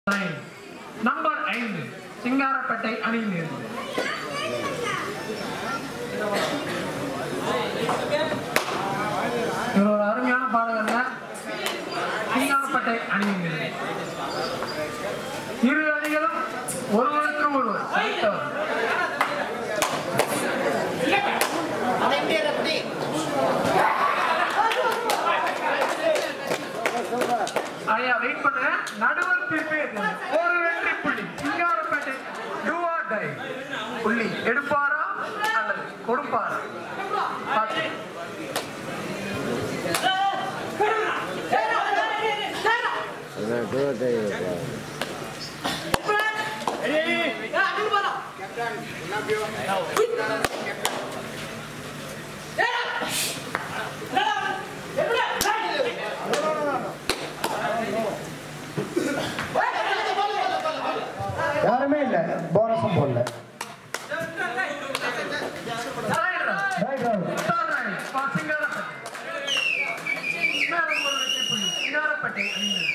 Line number ஐந்து சிங்காரப்பேட்டை அணியிலிருந்து இவர் ஒரு அருமையான பாடகர் சிங்காரப்பேட்டை அணியிலிருந்து இரு அணிகளும் ஒருவருக்கு ஒருவர் சலித்தவர். ஐயா வெயிட் பண்ணுங்க நடுவர் தீர்ப்பே இல்லை. ஒரு வெற்றி புள்ளி சிங்காரப்பேட்டை do or die. புள்ளி எடுப்பாரா அல்லது கொடுப்பாரா பார்த்து. யாருமே இல்ல போனஸும் போடல தலையிடுறா. ரைட் ரைட் உத்தாரணை, பா சிங்காரப்பேட்டை. மேலும் ஒரு வெற்றி புள்ளி சிங்காரப்பேட்டை அணியினர்.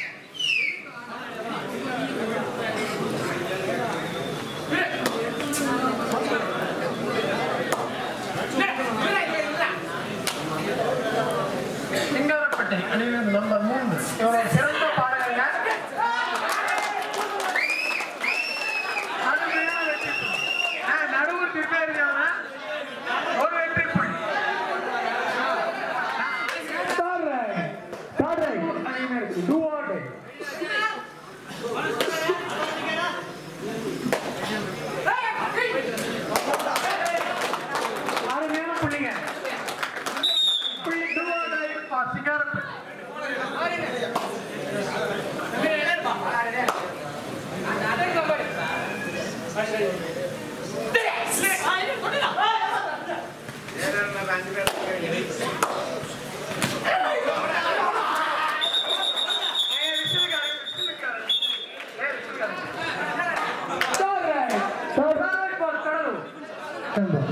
சிங்காரப்பேட்டை அணியினர் நம்பர் மூன்று இவரோட சிறந்த பாடகங்க அருமையான வெற்றி புள்ளி. ஆ, நடுவர் திருப்பி இருக்காங்க ஒரு வெற்றி புள்ளி தேர்ட் ரைட் தேர்ட் ரைட் அணியினருக்கு டூ ஆர் டை அருமையான புள்ளிங்க புள்ளி டூவாடை சிங்காரப்பேட்டை ஏய், விசிலுக்காரங்க, விசிலுக்காரங்க. ஏய், விசிலுக்காரங்க. Third raid third Third ball, Cuddalore. Raid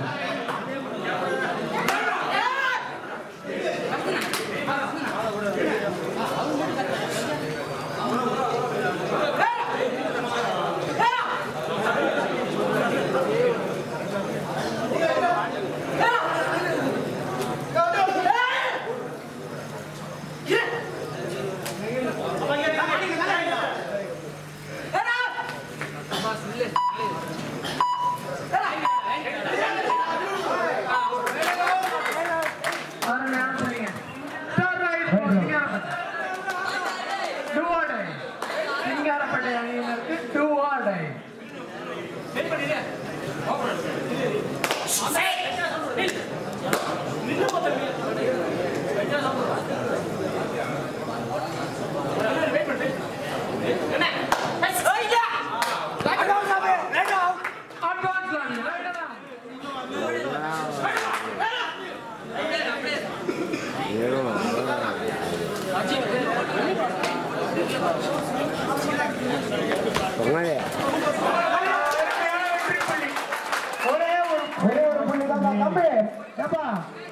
அருமையான புள்ளிங்க. Third right ball, Singarapettai. Do or die. Singarapettai அணியினருக்கு do or die. Advance line, right around. அருமையான வெற்றி புள்ளி. ஒரே ஒரு ஒரே ஒரு புள்ளி தான் தம்பி ஏப்பா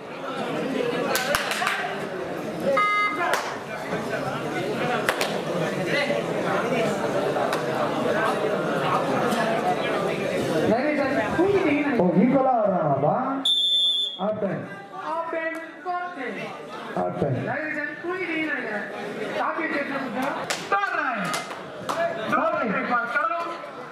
Ladies and gentlemen, ஓ ஈக்குவலா வர்றானாப்பா ஆப்டன் off and corte. ஆப்டன் Ladies and gentlemen, copy check Third line. Third line, ball, Cuddalore.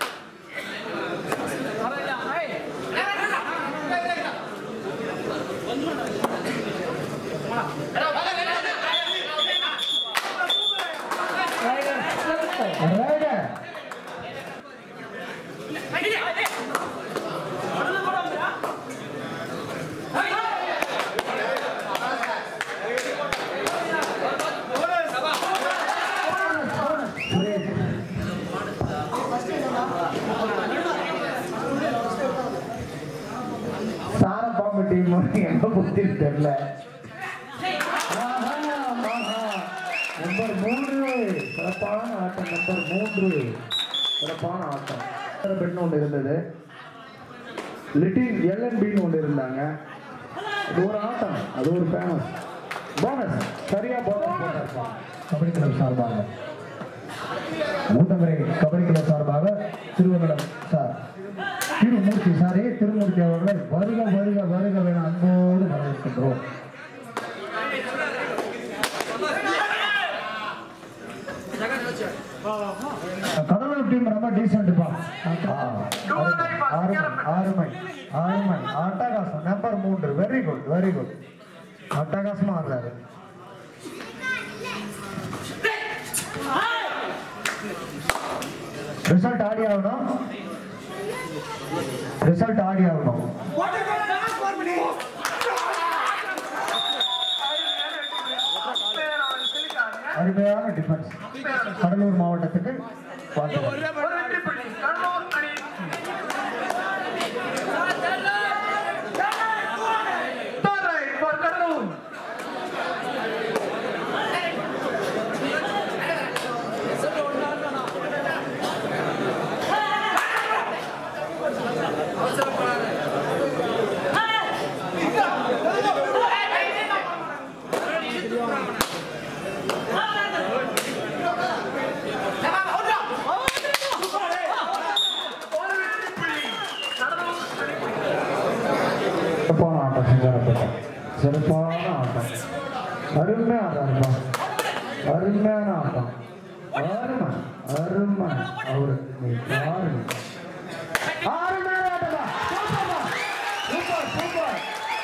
Raider சாரப்பாம்பு டீம் எங்க போச்சுன்னு தெரியல ஆஹா, ஆஹா. நம்பர் மூன்று சிறப்பான ஆட்டம் நம்பர் மூன்று சிறப்பான ஆட்டம் வேற பெண் ஒன்று இருந்தது லிட்டில் எல்என்பின்னு ஒன்று இருந்தாங்க அது ஒரு ஆட்டம் அது ஒரு ஃபேமஸ் போனஸ் சரியா போனஸ் போட்டார் கபடி கிளப் சார்பாக ஊத்தங்கரை கபடி கிளப் சார்பாக திருவங்கடம் சார் திருமூர்த்தி சாரி திருமூர்த்தி அவர்களை வருக வருக வருக என அன்போடு வரவேற்கின்றோம் கடலூர் டீம் ரொம்ப டீசென்ட்ப்பா ஆறுமை ஆறுமை ஆறுமை அட்டகாசம் நம்பர் மூன்று வெரி குட் வெரி குட் அட்டகாசமா ஆடுறாரு ரிசல்ட் ஆடி ஆகணும் ரிசல்ட் ஆடி ஆகணும் அருமையான டிஃபென்ஸ் கடலூர் மாவட்டத்துக்கு வாழ்த்துக்கள் ஒரு வெற்றி புள்ளி கடலூர் அணி Third right for கடலூர் ஒரு வெற்றி புள்ளி கடலூர் அணி சிறப்பான ஆட்டம் சிங்காரப்பேட்டை சிறப்பான ஆட்டம் அருமையா ஆடுறாருப்பா அருமையான ஆட்டம் அருமை அருமை அவரு நீ பாருங்க அருமையான ஆட்டமா சூப்பர்ப்பா super super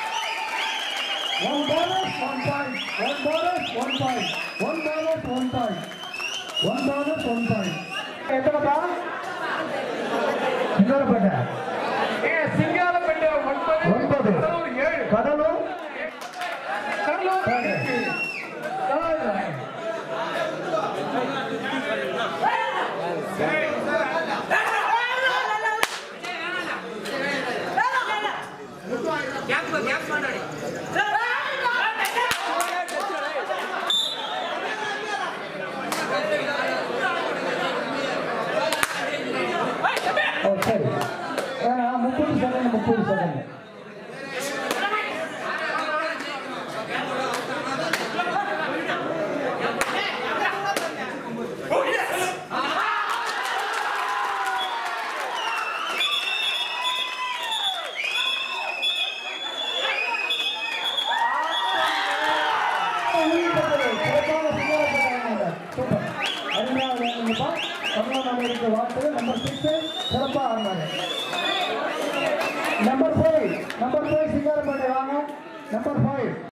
one bonus one point one bonus one point one bonus one point one bonus one point எத்தனைப்பா சிங்காரப்பேட்டை ஏ சிங்காலப்பேட்டை ஒன்பது ஒன்பது. கடலூர் ஏழு கடலூர் கடலூர் Third. அணிக்கு third right. ஓ சரி ஏன்னா முப்பது செகண்ட் முப்பது second number five number five Singarapettai வாங்க நம்பர் ஃபைவ்